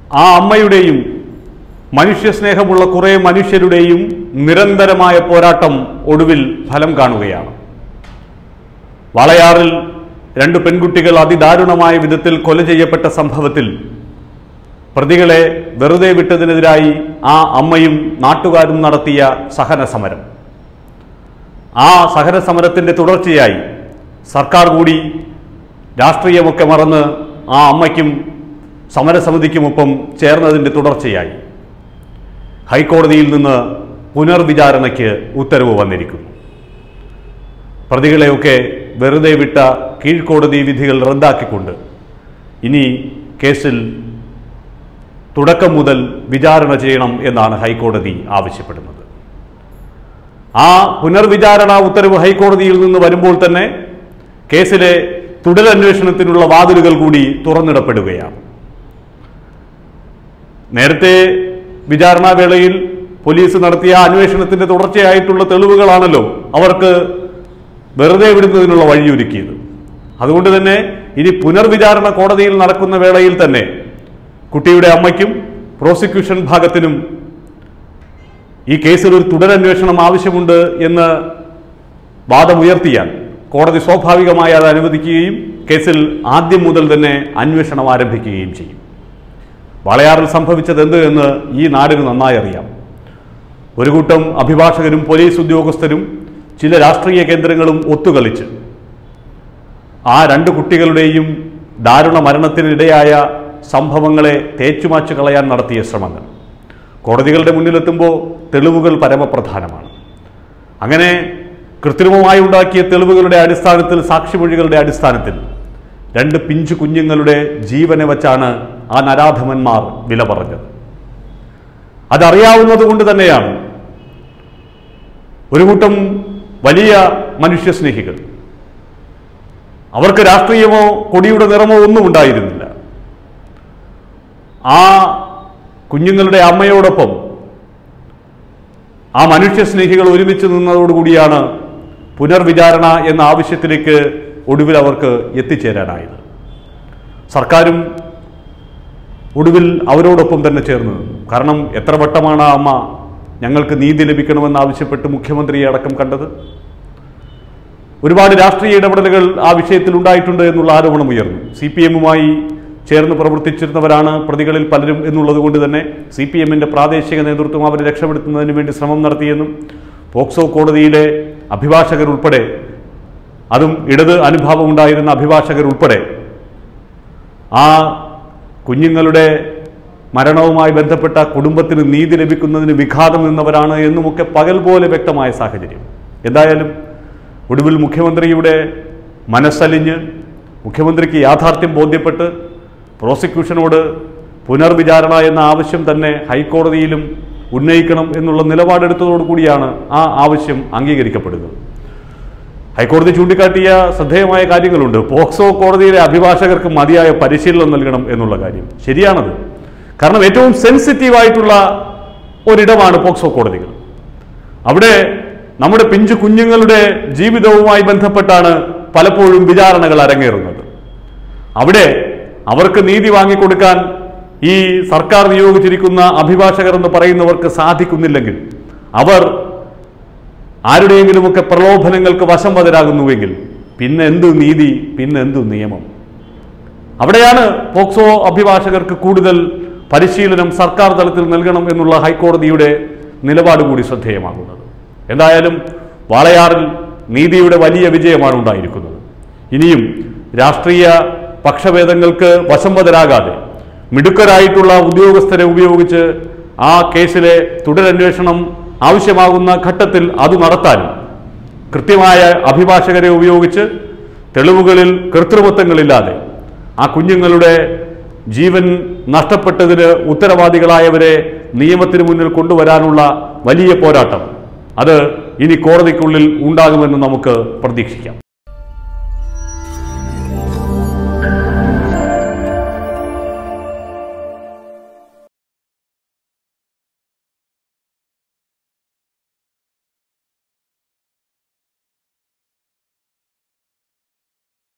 ആ അമ്മയുടെയും മനുഷ്യസ്നേഹമുള്ള കുറേ മനുഷ്യരുടെയും നിരന്തരമായ പോരാട്ടം ഒടുവിൽ ഫലം കാണുകയാണ് വളയാറിൽ രണ്ട് പെൺകുട്ടികൾ അതിദാരുണമായ വിധത്തിൽ കൊല ചെയ്യപ്പെട്ട സംഭവത്തിൽ പ്രതികളെ വെറുതെ വിട്ടതിനെതിരായി ആ അമ്മയും നാട്ടുകാരും നടത്തിയ സഹന സമരം ആ സഹന സമരത്തിൻ്റെ തുടർച്ചയായി സർക്കാർ കൂടി രാഷ്ട്രീയമൊക്കെ മറന്ന് ആ അമ്മയ്ക്കും സമരസമിതിക്കുമൊപ്പം ചേർന്നതിൻ്റെ തുടർച്ചയായി ഹൈക്കോടതിയിൽ നിന്ന് പുനർവിചാരണയ്ക്ക് ഉത്തരവ് വന്നിരിക്കുന്നു പ്രതികളെയൊക്കെ വെറുതെ വിട്ട കീഴ്ക്കോടതി വിധികൾ റദ്ദാക്കിക്കൊണ്ട് ഇനി കേസിൽ തുടക്കം മുതൽ വിചാരണ ചെയ്യണം എന്നാണ് ഹൈക്കോടതി ആവശ്യപ്പെടുന്നത് ആ പുനർവിചാരണ ഉത്തരവ് ഹൈക്കോടതിയിൽ നിന്ന് വരുമ്പോൾ തന്നെ കേസിലെ തുടരന്വേഷണത്തിനുള്ള വാതിലുകൾ കൂടി തുറന്നിടപ്പെടുകയാണ് നേരത്തെ വിചാരണാ വേളയിൽ പോലീസ് നടത്തിയ അന്വേഷണത്തിന്റെ തുടർച്ചയായിട്ടുള്ള തെളിവുകളാണല്ലോ അവർക്ക് വെറുതെ വിടുന്നതിനുള്ള വഴിയൊരുക്കിയത് അതുകൊണ്ട് തന്നെ ഇനി പുനർവിചാരണ കോടതിയിൽ നടക്കുന്ന വേളയിൽ തന്നെ കുട്ടിയുടെ അമ്മയ്ക്കും പ്രോസിക്യൂഷൻ ഭാഗത്തിനും ഈ കേസിൽ ഒരു തുടരന്വേഷണം ആവശ്യമുണ്ട് എന്ന് വാദമുയർത്തിയാൽ കോടതി സ്വാഭാവികമായി അത് അനുവദിക്കുകയും കേസിൽ ആദ്യം മുതൽ തന്നെ അന്വേഷണം ആരംഭിക്കുകയും ചെയ്യും വളയാറിൽ സംഭവിച്ചത് എന്ത് എന്ന് ഈ നാടിന് നന്നായി അറിയാം ഒരു കൂട്ടം അഭിഭാഷകരും പോലീസ് ഉദ്യോഗസ്ഥരും ചില രാഷ്ട്രീയ കേന്ദ്രങ്ങളും ഒത്തുകളിച്ച് ആ രണ്ട് കുട്ടികളുടെയും ദാരുണ മരണത്തിനിടയായ സംഭവങ്ങളെ തേച്ചുമാച്ചു കളയാൻ നടത്തിയ ശ്രമങ്ങൾ കോടതികളുടെ മുന്നിലെത്തുമ്പോൾ തെളിവുകൾ പരമപ്രധാനമാണ് അങ്ങനെ കൃത്രിമമായി ഉണ്ടാക്കിയ തെളിവുകളുടെ അടിസ്ഥാനത്തിൽ സാക്ഷിമൊഴികളുടെ അടിസ്ഥാനത്തിൽ രണ്ട് പിഞ്ചു കുഞ്ഞുങ്ങളുടെ ജീവനെ വച്ചാണ് ആ നരാധമന്മാർ വില പറഞ്ഞത് അതറിയാവുന്നത് കൊണ്ട് തന്നെയാണ് ഒരു കൂട്ടം വലിയ മനുഷ്യസ്നേഹികൾ അവർക്ക് രാഷ്ട്രീയമോ കൊടിയുടെ നിറമോ ഒന്നും ഉണ്ടായിരുന്നില്ല ആ കുഞ്ഞുങ്ങളുടെ അമ്മയോടൊപ്പം ആ മനുഷ്യസ്നേഹികൾ ഒരുമിച്ച് നിന്നതോടുകൂടിയാണ് പുനർവിചാരണ എന്ന ആവശ്യത്തിലേക്ക് ഒടുവിൽ അവർക്ക് എത്തിച്ചേരാനായത് സർക്കാരും ഒടുവിൽ അവരോടൊപ്പം തന്നെ ചേർന്ന് നിന്നു കാരണം എത്ര വട്ടമാണ് ആ അമ്മ ഞങ്ങൾക്ക് നീതി ലഭിക്കണമെന്നാവശ്യപ്പെട്ട് മുഖ്യമന്ത്രിയെ അടക്കം കണ്ടത് ഒരുപാട് രാഷ്ട്രീയ ഇടപെടലുകൾ ആ വിഷയത്തിൽ ഉണ്ടായിട്ടുണ്ട് എന്നുള്ള ആരോപണം ഉയർന്നു സി പി എമ്മുമായി ചേർന്ന് പ്രവർത്തിച്ചിരുന്നവരാണ് പ്രതികളിൽ പലരും എന്നുള്ളത് കൊണ്ട് തന്നെ സി പി എമ്മിൻ്റെ പ്രാദേശിക നേതൃത്വം അവരെ രക്ഷപ്പെടുത്തുന്നതിന് വേണ്ടി ശ്രമം നടത്തിയെന്നും പോക്സോ കോടതിയിലെ അഭിഭാഷകർ ഉൾപ്പെടെ അതും ഇടത് അനുഭാവം ഉണ്ടായിരുന്ന അഭിഭാഷകർ ഉൾപ്പെടെ ആ കുഞ്ഞുങ്ങളുടെ മരണവുമായി ബന്ധപ്പെട്ട കുടുംബത്തിന് നീതി ലഭിക്കുന്നതിന് വിഘാതം നിന്നവരാണ് എന്നുമൊക്കെ പകൽ പോലെ വ്യക്തമായ സാഹചര്യം എന്തായാലും ഒടുവിൽ മുഖ്യമന്ത്രിയുടെ മനസ്സലിഞ്ഞ് മുഖ്യമന്ത്രിക്ക് യാഥാർത്ഥ്യം ബോധ്യപ്പെട്ട് പ്രോസിക്യൂഷനോട് പുനർവിചാരണ എന്ന ആവശ്യം തന്നെ ഹൈക്കോടതിയിലും ഉന്നയിക്കണം എന്നുള്ള നിലപാടെടുത്തതോടു കൂടിയാണ് ആ ആവശ്യം അംഗീകരിക്കപ്പെടുന്നത് ഹൈക്കോടതി ചൂണ്ടിക്കാട്ടിയ ശ്രദ്ധേയമായ കാര്യങ്ങളുണ്ട് പോക്സോ കോടതിയിലെ അഭിഭാഷകർക്ക് മതിയായ പരിശീലനം നൽകണം എന്നുള്ള കാര്യം ശരിയാണത് കാരണം ഏറ്റവും സെൻസിറ്റീവായിട്ടുള്ള ഒരിടമാണ് പോക്സോ കോടതികൾ അവിടെ നമ്മുടെ പിഞ്ചു കുഞ്ഞുങ്ങളുടെ ജീവിതവുമായി ബന്ധപ്പെട്ടാണ് പലപ്പോഴും വിചാരണകൾ അരങ്ങേറുന്നത് അവിടെ അവർക്ക് നീതി വാങ്ങിക്കൊടുക്കാൻ ഈ സർക്കാർ നിയോഗിച്ചിരിക്കുന്ന അഭിഭാഷകർ എന്ന് പറയുന്നവർക്ക് സാധിക്കുന്നില്ലെങ്കിൽ അവർ ആരുടെയെങ്കിലുമൊക്കെ പ്രലോഭനങ്ങൾക്ക് വശംവതരാകുന്നുവെങ്കിൽ പിന്നെ എന്തു നീതി പിന്നെ എന്തു നിയമം അവിടെയാണ് പോക്സോ അഭിഭാഷകർക്ക് കൂടുതൽ പരിശീലനം സർക്കാർ തലത്തിൽ നൽകണം എന്നുള്ള ഹൈക്കോടതിയുടെ നിലപാട് കൂടി ശ്രദ്ധേയമാകുന്നത് എന്തായാലും വാളയാറിൽ നീതിയുടെ വലിയ വിജയമാണ് ഉണ്ടായിരിക്കുന്നത് ഇനിയും രാഷ്ട്രീയ പക്ഷഭേദങ്ങൾക്ക് വശംവതരാകാതെ മിടുക്കരായിട്ടുള്ള ഉദ്യോഗസ്ഥരെ ഉപയോഗിച്ച് ആ കേസിലെ തുടരന്വേഷണം ആവശ്യമാകുന്ന ഘട്ടത്തിൽ അത് നടത്താനും കൃത്യമായ അഭിഭാഷകരെ ഉപയോഗിച്ച് തെളിവുകളിൽ കൃത്രിമത്വങ്ങളില്ലാതെ ആ കുഞ്ഞുങ്ങളുടെ ജീവൻ നഷ്ടപ്പെട്ടതിന് ഉത്തരവാദികളായവരെ നിയമത്തിന് മുന്നിൽ കൊണ്ടുവരാനുള്ള വലിയ പോരാട്ടം അത് ഇനി കോടതിക്കുള്ളിൽ ഉണ്ടാകുമെന്ന് നമുക്ക് പ്രതീക്ഷിക്കാം